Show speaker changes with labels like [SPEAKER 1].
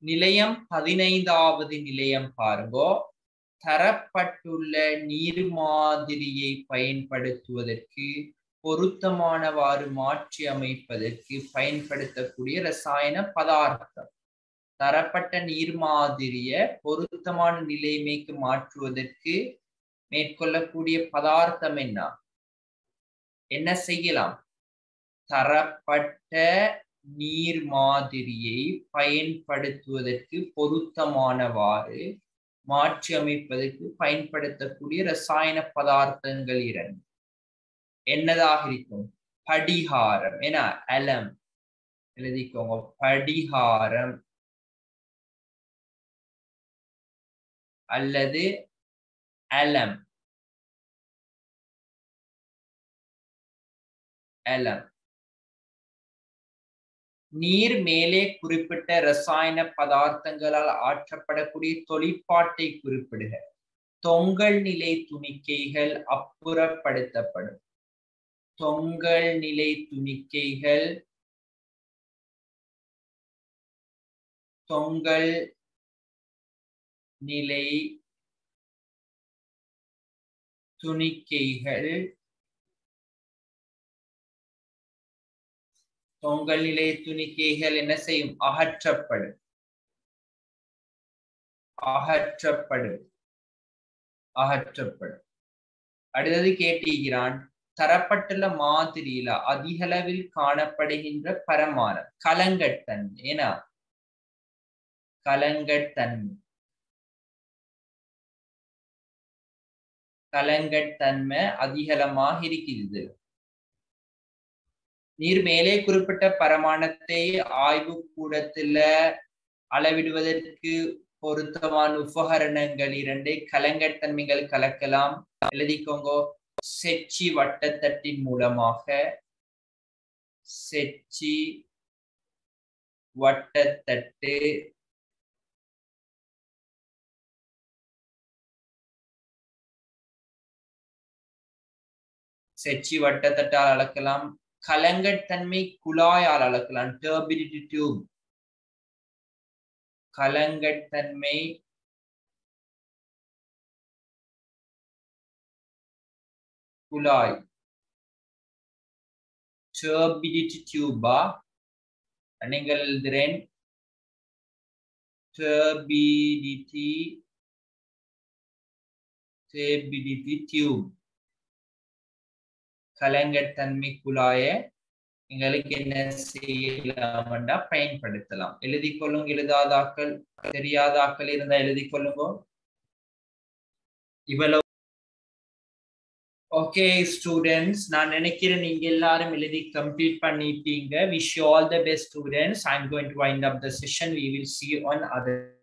[SPEAKER 1] நிலையம் பதினைந்தாவது நிலையம் பாருங்கோ தரப்பட்டுள்ள நீர் மாதிரியை பயன்படுத்துவதற்கு பொருத்தமானவாறு மாற்றி அமைப்பதற்கு பயன்படுத்தக்கூடிய ரசாயன பதார்த்தம் தரப்பட்ட நீர் மாதிரிய பொருத்தமான நிலைமைக்கு மாற்றுவதற்கு மேற்கொள்ளக்கூடிய பதார்த்தம் என்ன என்ன செய்யலாம் தரப்பட்ட நீர் மாதிரியை பயன்படுத்துவதற்கு பொருத்தமானவாறு மாற்றி அமைப்பதற்கு பயன்படுத்தக்கூடிய ரசாயன பதார்த்தங்கள் இரண்டு என்னதாக இருக்கும் படிகாரம் ஏன்னா அலம் எழுதிக்கோங்க படிகாரம் அல்லது அலம் அலம் நீர் மேலே குறிப்பிட்ட ரசாயன பதார்த்தங்களால் ஆற்றப்படக்கூடிய தொழிற்பாட்டை குறிப்பிடுக தொங்கல் நிலை துணிக்கைகள் அப்புறப்படுத்தப்படும் தொங்கல் நிலை துணிக்கைகள் தொங்கல் நிலை துணிக்கைகள் தொங்கல் நிலை துணிக்கைகள் என்ன செய்யும் அகற்றப்படும் அகற்றப்படும் அகற்றப்படும் அடுத்தது கேட்டிருக்கிறான் தரப்பட்டுள்ள மாதிரியில அதிகளவில் காணப்படுகின்ற பரமானம் கலங்கட்டன்மை ஏன்னா கலங்கட்டன்மை கலங்கட்டன்மை அதிகலமாக இருக்கிறது நீர் மேலே குறிப்பிட்ட பரமானத்தை ஆய்வு கூடத்துல அளவிடுவதற்கு பொருத்தமான உபகரணங்கள் இரண்டை கலங்கட்டன்மைகள் கலக்கலாம் எழுதிக்கோங்க செச்சி வட்டத்தட்டின் மூலமாக செச்சி வட்டத்தட்டு செச்சி வட்டத்தட்டால் அளக்கலாம் கலங்கத்தன்மை குழாயால் அளக்கலாம் டர்பிடிட்டி டியூப் கலங்கத்தன்மை குழாய் டர்பிடிட்டி டியூபா நீங்கள் எழுதுறேன் டர்பிடிட்டி டர்பிடிட்டி டியூப் கலங்கத்தன்மை குழாய எங்களுக்கு என்ன செய்யலாம்டா பயன்படுத்தலாம் எழுதி கொள்ளுங்க எழுதாதாக்கள் தெரியாதாக்கள் இருந்தா எழுதி கொள்ளுங்க இவ்வளவு ஓகே ஸ்டூடெண்ட்ஸ் நான் நினைக்கிறேன் நீங்க எல்லாரும் எழுதி கம்ப்ளீட் பண்ணிட்டீங்க wish all the best students I am going to wind up the session we will see on other